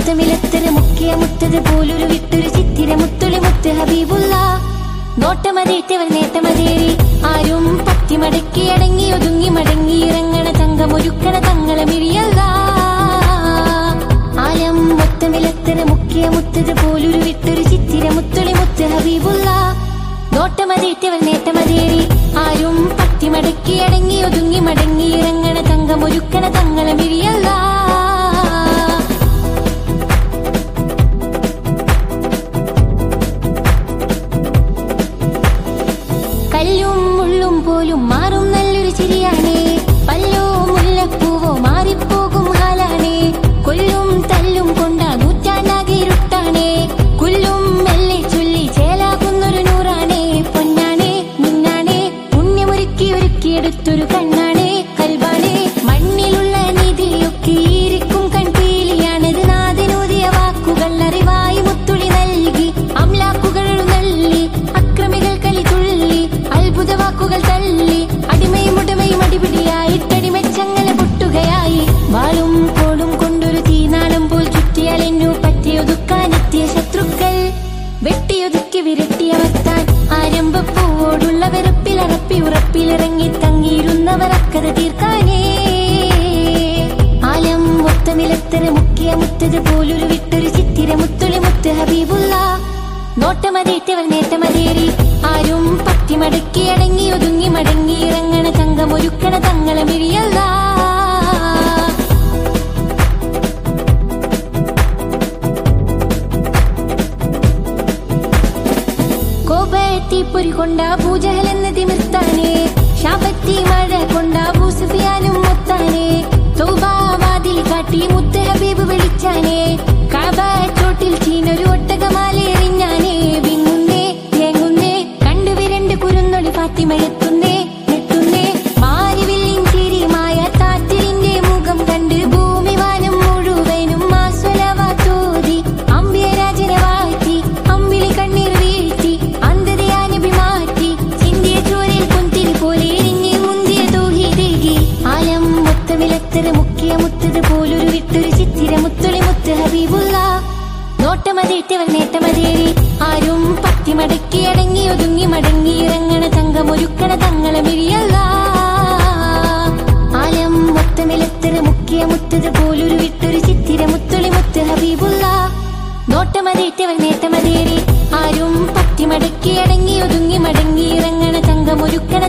മുത്തമിലത്തര മുക്കിയ മുത്തത് പോലൊരു വിട്ടൊരു ചിത്തിര മുത്തുളി മുത്ത് ഹബീബുള്ള നോട്ടമതേറ്റവർ നേട്ടമതേറി ആരും പത്തിമടക്കി അടങ്ങി ഒതുങ്ങി മടങ്ങി ഇറങ്ങണ തങ്കമൊരുക്കണ തങ്ങളെ മിഴിയല്ല ആലം മുത്തമിലത്തര മുക്കിയ മുത്തത് പോലൊരു വിട്ടൊരു ചിത്തിര മുത്തുളി മുത്ത് ഹബീബുള്ള നോട്ടമതേറ്റവർ നേട്ടമതേറി ആരും പത്തിമടക്കി അടങ്ങി ഒതുങ്ങി മടങ്ങി ഇറങ്ങണ തങ്കമൊരുക്കണ തങ്ങളെ മിഴിയല്ല കല്ലും മുള്ളും പോലും മാറും നല്ലൊരു ചിരിയാണേ പല്ലോ മുല്ലപ്പൂവോ മാറിപ്പോകും ഹാലാണേ കൊല്ലും തല്ലും കൊണ്ട നൂറ്റാണ്ടാകെ ഇരുട്ടാണേ കുല്ലും മെല്ലെ ചൊല്ലി ചേലാകുന്നൊരു നൂറാണേ പൊന്നാണേ മിന്നാണേ പുണ്യമൊരുക്കി ഒരുക്കിയെടുത്തൊരു കണ്ണാണേ കൽബാണേ മണ്ണിലുള്ള നിധിയൊക്കെ ഈരിക്കും കൺപീലിയാണത് നാദിനൂതിയ വാക്കുകൾ അറിവായി മുത്തുളി നൽകി അംലാക്കുകൾ നല്ലി അക്രമികൾ കളി തുള്ളി അത്ഭുത വാക്കുകൾ തള്ളി അടിമയും ഉടമയും അടിപിടിയായിട്ടടിമച്ചങ്ങല പൊട്ടുകയായി വാളും കോളും കൊണ്ടൊരു തീനാളം പോൽ ചുറ്റിയാലെന്നു പറ്റിയൊതുക്കാനെത്തിയ ശത്രുക്കൾ വെട്ടിയൊതുക്കി വിരട്ടിയമർത്താൻ ആരംഭപ്പൂവോടുള്ള വെറുപ്പിൽ അറപ്പി ഉറപ്പിലിറങ്ങി തങ്ങിയിരുന്നവർ അക്കത് തീർക്കാനേ ആലം മുത്തമിലത്തര മുക്കിയ മുത്തത് പോലൊരു വിട്ടൊരു ചിത്തിര മുത്തുളി മുത്ത് ഹബീബുള്ള നോട്ടമതേറ്റവർ നേട്ടമതേറി ആരും പത്തിമടക്കി അടങ്ങി ഒതുങ്ങി മടങ്ങി ഇറങ്ങണ തങ്കമൊരുക്കണ തങ്ങളെ മിഴിയല്ല കോപയത്തി പൊരി കൊണ്ട പൂജഹലെന്ന് തിമിർത്താനേ ശാപത്തി മഴ കൊണ്ട ഭൂസുഫിയാനും മുത്താനേ തൗബാവാതിൽ കാട്ടി മുത്ത് ഹബീബ് വിളിച്ചാനേ കാബ ചോട്ടിൽ ചീനൊരു ഒട്ടകമാലെറിഞ്ഞാനേ വിങ്ങുന്നേ തേങ്ങുന്നേ കണ്ടു വിരണ്ട് കുരുന്നൊളി ഫാത്തിമയെത്തുന്നേ എത്തുന്നേ മാരിവില്ലിൻ ചിരിമായ താറ്റിലിന്റെ മുഖം കണ്ട് ഭൂമി വാനം മുഴുവനും മാസ്വലവാ തോതി അമ്പിയരാജനെ വാഴ്ത്തി അമ്പിളി കണ്ണീർ വീഴ്ത്തി അന്ധതയാനബി മാറ്റി ചിന്തിയ ചോരിൽ കുന്തിരി പോലെ എരിഞ്ഞ് മുന്തിയ തൂഹിതേകി ആലം മുത്തമിലത്തര മുക്കിയ മുത്തത് പോലൊരു വിട്ടൊരു ചിത്തിര മുത്തുളി മുത്ത് ഹബീബുള്ള നോട്ടമതേറ്റവർ നേട്ടമതേറി ആരും പത്തിമടക്കി അടങ്ങി ഒതുങ്ങി മടങ്ങി ഇറങ്ങണ തങ്കമൊരുക്കണ തങ്ങളെ മിഴിയല്ല ആലം മുത്തമിലത്തര മുക്കിയ മുത്തത് പോലൊരു വിട്ടൊരു ചിത്തിര മുത്തുളി മുത്ത് ഹബീബുള്ള നോട്ടമതേറ്റവർ നേട്ടമതേറി ആരും പത്തിമടക്കി അടങ്ങി ഒതുങ്ങി മടങ്ങി ഇറങ്ങണ തങ്കമൊരുക്കണ